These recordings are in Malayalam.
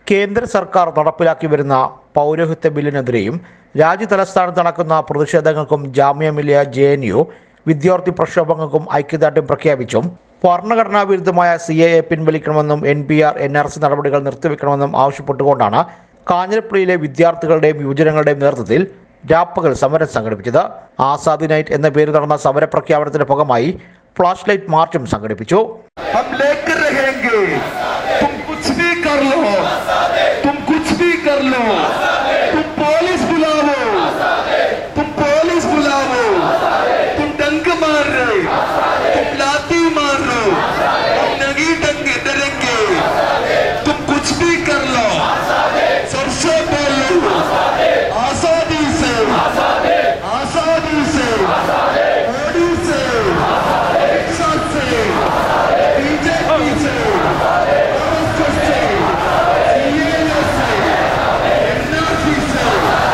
കേന്ദ്ര സർക്കാർ നടപ്പിലാക്കി വരുന്ന പൗരോഹിത്യ ബില്ലിനെതിരെയും രാജ്യതലസ്ഥാനത്ത് നടക്കുന്ന പ്രതിഷേധങ്ങൾക്കും ജാമ്യമില്ല ജെ എൻ യു വിദ്യാർത്ഥി പ്രക്ഷോഭങ്ങൾക്കും ഐക്യദാർഢ്യം പ്രഖ്യാപിച്ചും ഭരണഘടനാ വിരുദ്ധമായ സി എ എ പിൻവലിക്കണമെന്നും N P R N R C നടപടികൾ നിർത്തിവെക്കണമെന്നും ആവശ്യപ്പെട്ടുകൊണ്ടാണ് കാഞ്ഞിരപ്പള്ളിയിലെ വിദ്യാർത്ഥികളുടെയും യുവജനങ്ങളുടെയും നേതൃത്വത്തിൽ രാപ്പകൽ സമരം സംഘടിപ്പിച്ചത് ആസാദി നൈറ്റ് എന്ന പേര് നടന്ന സമര പ്രഖ്യാപനത്തിന്റെ ഭാഗമായി ഫ്ലാഷ് ലൈറ്റ് മാർച്ചും സംഘടിപ്പിച്ചു हम लेकर रहेंगे तुम कुछ भी कर लो तुम कुछ भी कर लो तुम पुलिस बुलाओ तुम पुलिस बुलाओ तुम डंक मार रहे तुम लाती मार रहे हम नहीं डंग डरेंगे तुम कुछ भी कर लो सबसे पहले आजादी से आजादी से मोदी से रिक्शा से बीजेपी से आरएसएस से सीएए से एनआरसी से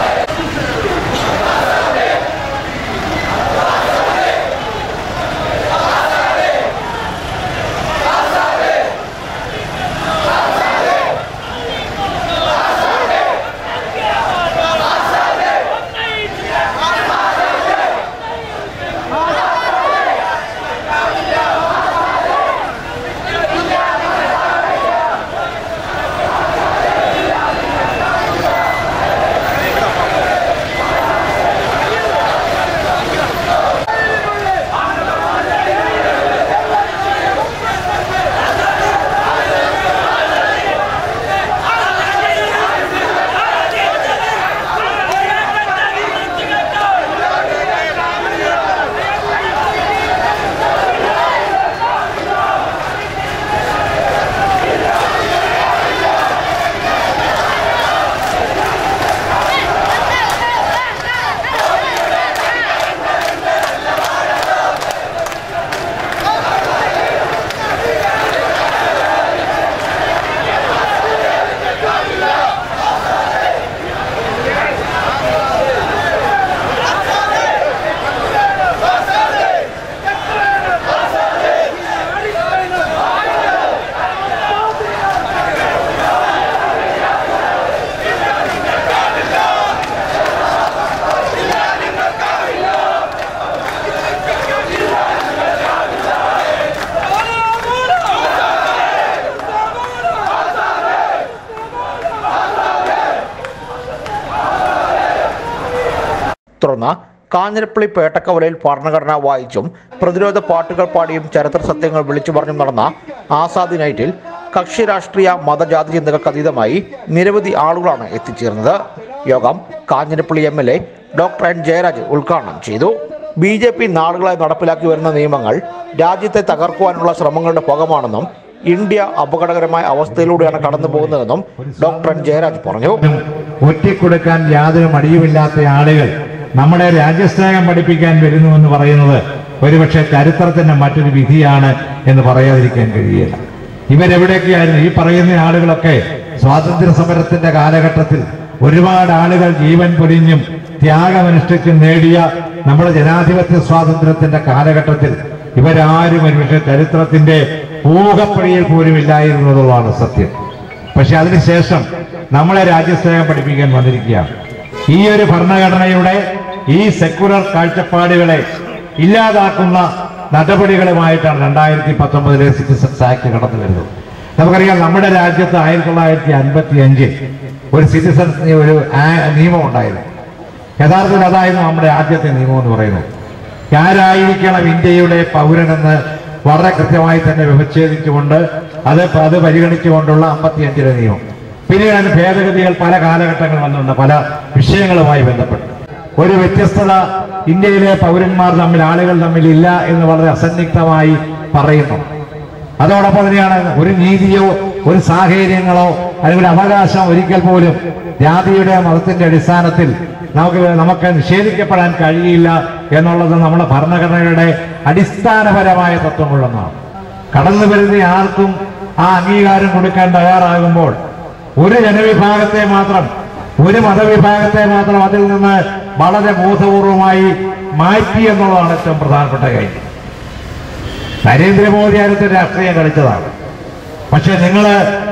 തുടർന്ന് കാഞ്ഞിരപ്പള്ളി പേട്ടക്കവലയിൽ ഭരണഘടന വായിച്ചും പ്രതിരോധ പാട്ടുകൾ പാടിയും ചരിത്ര സത്യങ്ങൾ വിളിച്ചു പറഞ്ഞും നടന്ന ആസാദി നൈറ്റിൽ കക്ഷി രാഷ്ട്രീയ മതജാതി ചിന്തകൾക്ക് അതീതമായി നിരവധി ആളുകളാണ് എത്തിച്ചേർന്നത് യോഗം Kanjirappally M L A doctor N Jayaraj ഉദ്ഘാടനം ചെയ്തു ബി ജെ പി നാളുകളായി നടപ്പിലാക്കി വരുന്ന നിയമങ്ങൾ രാജ്യത്തെ തകർക്കുവാനുള്ള ശ്രമങ്ങളുടെ ഭാഗമാണെന്നും ഇന്ത്യ അപകടകരമായ അവസ്ഥയിലൂടെയാണ് കടന്നു പോകുന്നതെന്നും ഡോക്ടർ എൻ ജയരാജ് പറഞ്ഞു ഒറ്റിക്കൊടുക്കാൻ യാതൊരു മടിയുമില്ലാത്ത ആളുകൾ നമ്മുടെ രാജ്യസ്നേഹം പഠിപ്പിക്കാൻ വരുന്നു എന്ന് പറയുന്നത് ഒരുപക്ഷെ ചരിത്രത്തിന്റെ മറ്റൊരു വിധിയാണ് എന്ന് പറയാതിരിക്കാൻ കഴിയില്ല ഇവരെവിടെയൊക്കെയായിരുന്നു ഈ പറയുന്ന ആളുകളൊക്കെ സ്വാതന്ത്ര്യ സമരത്തിന്റെ കാലഘട്ടത്തിൽ ഒരുപാട് ആളുകൾ ജീവൻ പൊരിഞ്ഞും ത്യാഗമനുഷ്ഠിച്ചും നേടിയ നമ്മുടെ ജനാധിപത്യ സ്വാതന്ത്ര്യത്തിന്റെ കാലഘട്ടത്തിൽ ഇവരാരും ഒരുപക്ഷെ ചരിത്രത്തിന്റെ ഊഹപ്പടിയിൽ പോലും ഇല്ലായിരുന്നു എന്നുള്ളതാണ് സത്യം പക്ഷെ അതിനുശേഷം നമ്മളെ രാജ്യസ്നേഹം പഠിപ്പിക്കാൻ വന്നിരിക്കുകയാണ് ഈ ഒരു ഭരണഘടനയുടെ ഈ സെക്കുലർ കാഴ്ചപ്പാടുകളെ ഇല്ലാതാക്കുന്ന നടപടികളുമായിട്ടാണ് രണ്ടായിരത്തി പത്തൊമ്പതിലെ സിറ്റിസൺസ് ആക്ട് കടന്നു വരുന്നത് നമുക്കറിയാം നമ്മുടെ രാജ്യത്ത് ആയിരത്തി തൊള്ളായിരത്തി അൻപത്തി അഞ്ചിൽ ഒരു സിറ്റിസൺസ് ഒരു ആ- നിയമം ഉണ്ടായിരുന്നു യഥാർത്ഥത്തിൽ അതായിരുന്നു നമ്മുടെ ആദ്യത്തെ നിയമം എന്ന് പറയുന്നത് ആരായിരിക്കണം ഇന്ത്യയുടെ പൗരനെന്ന് വളരെ കൃത്യമായി തന്നെ വിവച്ഛേദിച്ചുകൊണ്ട് അത് പ- അത് പരിഗണിച്ചുകൊണ്ടുള്ള അമ്പത്തിയഞ്ചിലെ നിയമം പിന്നീട് അതിന് ഭേദഗതികൾ പല കാലഘട്ടങ്ങൾ വന്നിട്ടുണ്ട് പല വിഷയങ്ങളുമായി ബന്ധപ്പെട്ട് ഒരു വ്യത്യസ്തത ഇന്ത്യയിലെ പൗരന്മാർ തമ്മിൽ ആളുകൾ തമ്മിൽ ഇല്ല എന്ന് വളരെ അസന്നിഗ്ധമായി പറയുന്നു അതോടൊപ്പം തന്നെയാണ് ഒരു നീതിയോ ഒരു സാഹചര്യങ്ങളോ അല്ലെങ്കിൽ ഒരു അവകാശം ഒരിക്കൽ പോലും ജാതിയുടെ മതത്തിന്റെ അടിസ്ഥാനത്തിൽ നമുക്ക് നമുക്ക് നിഷേധിക്കപ്പെടാൻ കഴിയില്ല എന്നുള്ളത് നമ്മുടെ ഭരണഘടനയുടെ അടിസ്ഥാനപരമായ തത്വങ്ങളൊന്നാണ് കടന്നു വരുന്ന ആർക്കും ആ അംഗീകാരം കൊടുക്കാൻ തയ്യാറാകുമ്പോൾ ഒരു ജനവിഭാഗത്തെ മാത്രം ഒരു മതവിഭാഗത്തെ മാത്രം അതിൽ നിന്ന് വളരെ ബോധപൂർവമായി മാറ്റി എന്നുള്ളതാണ് ഏറ്റവും പ്രധാനപ്പെട്ട കാര്യം നരേന്ദ്രമോദി അടുത്ത് രാഷ്ട്രീയം കളിച്ചതാണ് പക്ഷെ നിങ്ങൾ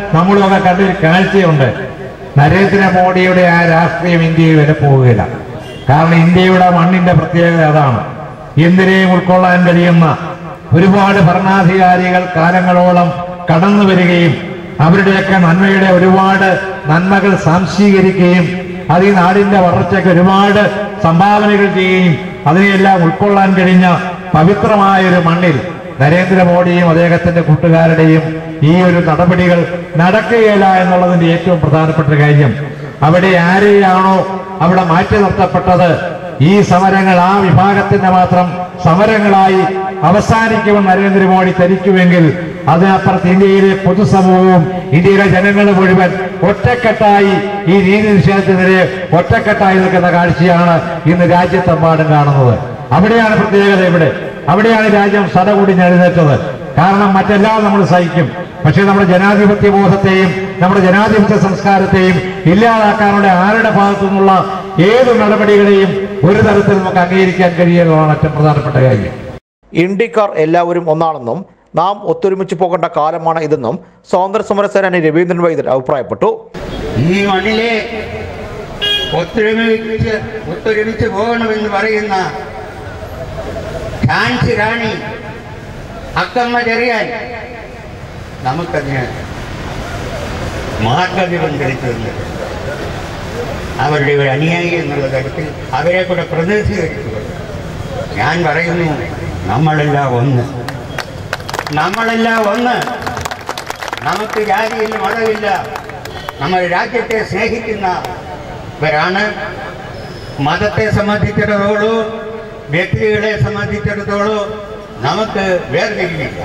നമ്മളൊക്കെ കണ്ടൊരു കാഴ്ചയുണ്ട് നരേന്ദ്രമോദിയുടെ ആ രാഷ്ട്രീയം ഇന്ത്യയിൽ വരെ പോവുകയില്ല കാരണം ഇന്ത്യയുടെ മണ്ണിന്റെ പ്രത്യേകത അതാണ് എന്തിനേയും ഉൾക്കൊള്ളാൻ കഴിയുന്ന ഒരുപാട് ഭരണാധികാരികൾ കാലങ്ങളോളം കടന്നു വരികയും അവരുടെയൊക്കെ നന്മയുടെ ഒരുപാട് നന്മകൾ സാംശീകരിക്കുകയും അത് ഈ നാടിന്റെ വളർച്ചയ്ക്ക് ഒരുപാട് സംഭാവനകൾ ചെയ്യുകയും അതിനെയെല്ലാം ഉൾക്കൊള്ളാൻ കഴിഞ്ഞ പവിത്രമായ ഒരു മണ്ണിൽ നരേന്ദ്രമോദിയും അദ്ദേഹത്തിന്റെ കൂട്ടുകാരുടെയും ഈ ഒരു നടപടികൾ നടക്കുകയില്ല എന്നുള്ളതിന്റെ ഏറ്റവും പ്രധാനപ്പെട്ട കാര്യം അവിടെ ആരെയാണോ അവിടെ മാറ്റി നിർത്തപ്പെട്ടത് ഈ സമരങ്ങൾ ആ വിഭാഗത്തിന്റെ മാത്രം സമരങ്ങളായി അവസാനിക്കുമെന്ന് നരേന്ദ്രമോദി ധരിക്കുമെങ്കിൽ അതിനപ്പുറത്ത് ഇന്ത്യയിലെ പൊതുസമൂഹവും ഇന്ത്യയിലെ ജനങ്ങൾ മുഴുവൻ ഒറ്റക്കെട്ടായി ഈ നീതി നിഷേധത്തിനെതിരെ ഒറ്റക്കെട്ടായി നിൽക്കുന്ന കാഴ്ചയാണ് ഇന്ന് രാജ്യത്തെമ്പാടും കാണുന്നത് അവിടെയാണ് പ്രത്യേകത ഇവിടെ അവിടെയാണ് രാജ്യം സടകൂടി എഴുന്നേറ്റത് കാരണം മറ്റെല്ലാം നമ്മൾ സഹിക്കും പക്ഷേ നമ്മുടെ ജനാധിപത്യ ബോധത്തെയും നമ്മുടെ ജനാധിപത്യ സംസ്കാരത്തെയും ഇല്ലാതാക്കാനുള്ള ആരുടെ ഭാഗത്തു നിന്നുള്ള ഏത് നടപടികളെയും ഒരു തരത്തിൽ നമുക്ക് അംഗീകരിക്കാൻ കഴിയുന്നതാണ് ഏറ്റവും പ്രധാനപ്പെട്ട കാര്യം ഇന്ത്യക്കാർ എല്ലാവരും ഒന്നാണെന്നും നാം ഒത്തൊരുമിച്ച് പോകേണ്ട കാലമാണ് ഇതെന്നും സ്വാതന്ത്ര്യ സമര സേനാനി രവീന്ദ്രൻ വൈദ്യർ അഭിപ്രായപ്പെട്ടു ഈ മണ്ണിലെ ഒത്തൊരുമിച്ച് ഒത്തൊരുമിച്ച് പോകണമെന്ന് പറയുന്ന ഝാൻസി റാണി അക്കമ്മ ചെറിയാൻ നമുക്കതിന് മാർഗദീപം തെളിച്ചുണ്ട് അവരുടെ ഒരു അനുയായി എന്നുള്ള തരത്തിൽ അവരെ കൂടെ പ്രതിനിധീകരിച്ചുകൊണ്ട് ഞാൻ പറയുന്നു നമ്മളെല്ലാം ഒന്ന് നമ്മളെല്ലാം ഒന്ന് നമുക്ക് ജാതിയില്ല മതമില്ല നമ്മൾ രാജ്യത്തെ സ്നേഹിക്കുന്നവരാണ് മതത്തെ സംബന്ധിച്ചിടത്തോളം വ്യക്തികളെ സംബന്ധിച്ചിടത്തോളം നമുക്ക് വേർതിരിവില്ല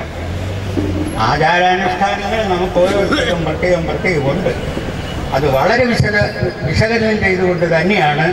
ആചാരാനുഷ്ഠാനങ്ങൾ നമുക്ക് ഓരോരുത്തർക്കും പ്രത്യേകം പ്രത്യേകം ഉണ്ട് അത് വളരെ വിശദ വിശകലനം ചെയ്തുകൊണ്ട് തന്നെയാണ്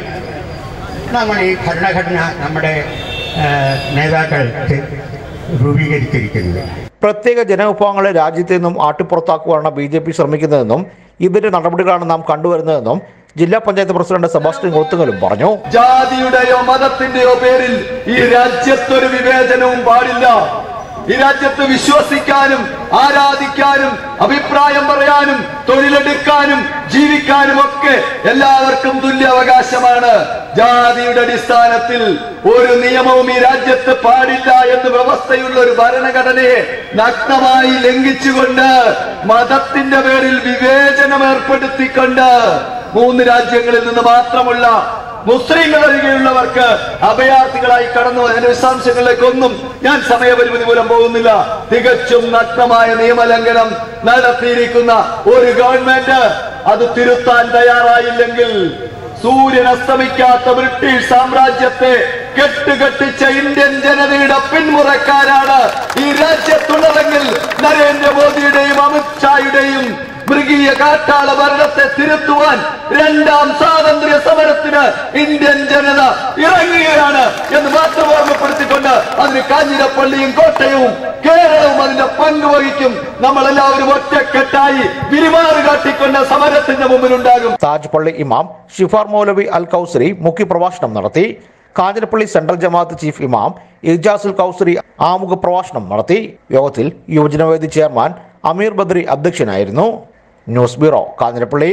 നമ്മൾ ഈ ഭരണഘടന നമ്മുടെ ആ, നേതാക്കൾ ചെ- രൂപീകരിച്ചിരിക്കുന്നത് പ്രത്യേക ജനവിഭാഗങ്ങളെ രാജ്യത്ത് നിന്നും ആട്ടിപ്പുറത്താക്കുവാനാണ് ബി ജെ പി ശ്രമിക്കുന്നതെന്നും ഇതിന്റെ നടപടികളാണ് നാം കണ്ടുവരുന്നതെന്നും ജില്ലാ പഞ്ചായത്ത് പ്രസിഡന്റ് സെബാസ്റ്റ്യൻ കൊളുത്തുങ്ങലും പറഞ്ഞു ജാതിയുടെയോ മതത്തിന്റെയോ പേരിൽ ഈ രാജ്യത്തൊരു വിവേചനവും പാടില്ല ഈ രാജ്യത്ത് വിശ്വസിക്കാനും ആരാധിക്കാനും അഭിപ്രായം പറയാനും തൊഴിലെടുക്കാനും ജീവിക്കാനും ഒക്കെ എല്ലാവർക്കും തുല്യ അവകാശമാണ് ജാതിയുടെ അടിസ്ഥാനത്തിൽ ഒരു നിയമവും ഈ രാജ്യത്ത് പാടില്ല എന്ന് വ്യവസ്ഥയുള്ള ഒരു ഭരണഘടനയെ നഗ്നമായി ലംഘിച്ചുകൊണ്ട് മതത്തിന്റെ പേരിൽ വിവേചനം ഏർപ്പെടുത്തിക്കൊണ്ട് മൂന്ന് രാജ്യങ്ങളിൽ നിന്ന് മാത്രമുള്ള മുസ്ലിങ്ങൾ ഒഴികെയുള്ളവർക്ക് അഭയാർത്ഥികളായി കടന്നു അതിന്റെ വിശദാംശങ്ങളിലേക്കൊന്നും ഞാൻ സമയപരിമിതി മൂലം പോകുന്നില്ല തികച്ചും നഗ്നമായ നിയമലംഘനം നടത്തിയിരിക്കുന്ന ഒരു ഗവൺമെന്റ് അത് തിരുത്താൻ തയ്യാറായില്ലെങ്കിൽ സൂര്യൻ അസ്തമിക്കാത്ത ബ്രിട്ടീഷ് സാമ്രാജ്യത്തെ കെട്ടുകെട്ടിച്ച ഇന്ത്യൻ ജനതയുടെ പിന്മുറക്കാരാണ് ഈ രാജ്യത്തുള്ളതെങ്കിൽ നരേന്ദ്രമോദിയുടെയും അമിത്ഷായുടെയും മൃഗീയ കാട്ടാള ഭരണത്തെ തിരുത്തുവാൻ രണ്ടാം സ്വാതന്ത്ര്യ സമരത്തിന് ഇന്ത്യൻ ജനത ഇറങ്ങുകയാണ് എന്ന് മാത്രം ഓർമ്മപ്പെടുത്തിക്കൊണ്ട് അതിന് കാഞ്ഞിരപ്പള്ളിയും കോട്ടയവും കേരളവും അതിന്റെ പങ്ക് വഹിക്കും നമ്മളെല്ലാവരും ഒറ്റക്കെട്ടായി പിരിമാറ് കാട്ടിക്കൊണ്ട് സമരത്തിന്റെ മുമ്പിലുണ്ടാകും താജ് പള്ളി ഇമാം ഷിഫാർ മൗലവി അൽ കൗസരി മുഖ്യപ്രഭാഷണം നടത്തി കാഞ്ഞിരപ്പള്ളി സെൻട്രൽ ജമാഅത്ത് ചീഫ് ഇമാം ഇജാസുൽ കൗസരി ആമുഖ പ്രഭാഷണം നടത്തി യോഗത്തിൽ യുവജനവേദി ചെയർമാൻ അമീർ ബദ്രി അധ്യക്ഷനായിരുന്നു ന്യൂസ് ബ്യൂറോ കാഞ്ഞിരപ്പള്ളി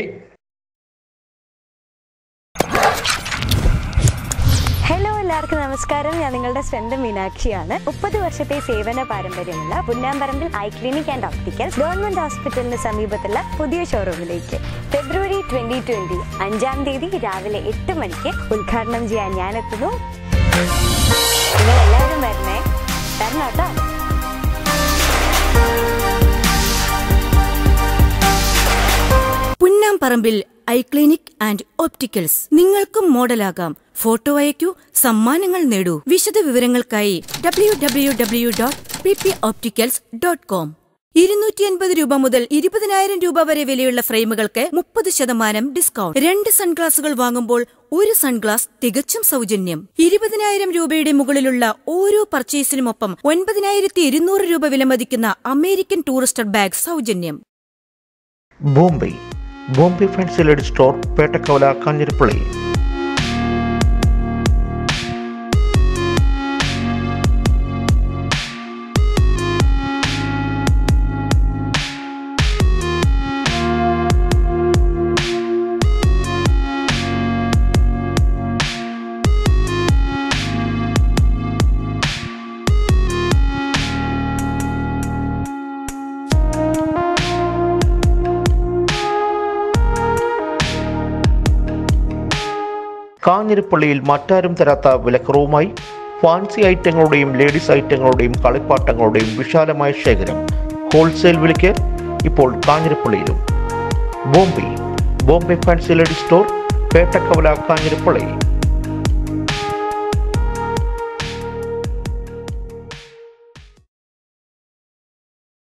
ഹലോ എല്ലാവർക്കും നമസ്കാരം ഞാൻ നിങ്ങളുടെ സ്വന്തം മീനാക്ഷിയാണ് മുപ്പത് വർഷത്തെ സേവന പാരമ്പര്യമുള്ള Punnamparambil eye clinic and opticals government ഹോസ്പിറ്റലിന് സമീപത്തുള്ള പുതിയ ഷോറൂമിലേക്ക് ഫെബ്രുവരി ട്വന്റി ട്വന്റി അഞ്ചാം തീയതി രാവിലെ എട്ട് മണിക്ക് ഉദ്ഘാടനം ചെയ്യാൻ ഞാൻ എത്തുന്നു നിങ്ങൾ എല്ലാവരും വരണേ വരണം കേട്ടോ Punnamparambil eye clinic and opticals നിങ്ങൾക്കും മോഡലാകാം ഫോട്ടോ അയക്കൂ സമ്മാനങ്ങൾ നേടൂ വിശദ വിവരങ്ങൾക്കായി W W W dot P P opticals dot com ഇരുന്നൂറ്റി അൻപത് രൂപ മുതൽ ഇരുപതിനായിരം രൂപ വരെ വിലയുള്ള ഫ്രെയിമുകൾക്ക് മുപ്പത് ശതമാനം ഡിസ്കൗണ്ട് രണ്ട് സൺഗ്ലാസുകൾ വാങ്ങുമ്പോൾ ഒരു സൺഗ്ലാസ് തികച്ചും സൗജന്യം ഇരുപതിനായിരം രൂപയുടെ മുകളിലുള്ള ഓരോ പർച്ചേസിനുമൊപ്പം ഒൻപതിനായിരത്തി ഇരുന്നൂറ് രൂപ വിലമതിക്കുന്ന അമേരിക്കൻ ടൂറിസ്റ്റർ ബാഗ് സൗജന്യം Bombay Bombay fancy lady store Pettakkavala Kanjirappally കാഞ്ഞിരപ്പള്ളിയിൽ മറ്റാരും തരാത്ത വിലക്കുറവുമായി ഫാൻസി ഐറ്റങ്ങളുടെയും ലേഡീസ് ഐറ്റങ്ങളുടെയും കളിപ്പാട്ടങ്ങളുടെയും വിശാലമായ ശേഖരം ഹോൾസെയിൽ വിലയ്ക്ക് ഇപ്പോൾ കാഞ്ഞിരപ്പള്ളിയിലും Bombay Bombay fancy ladies store Pettakkavala Kanjirappally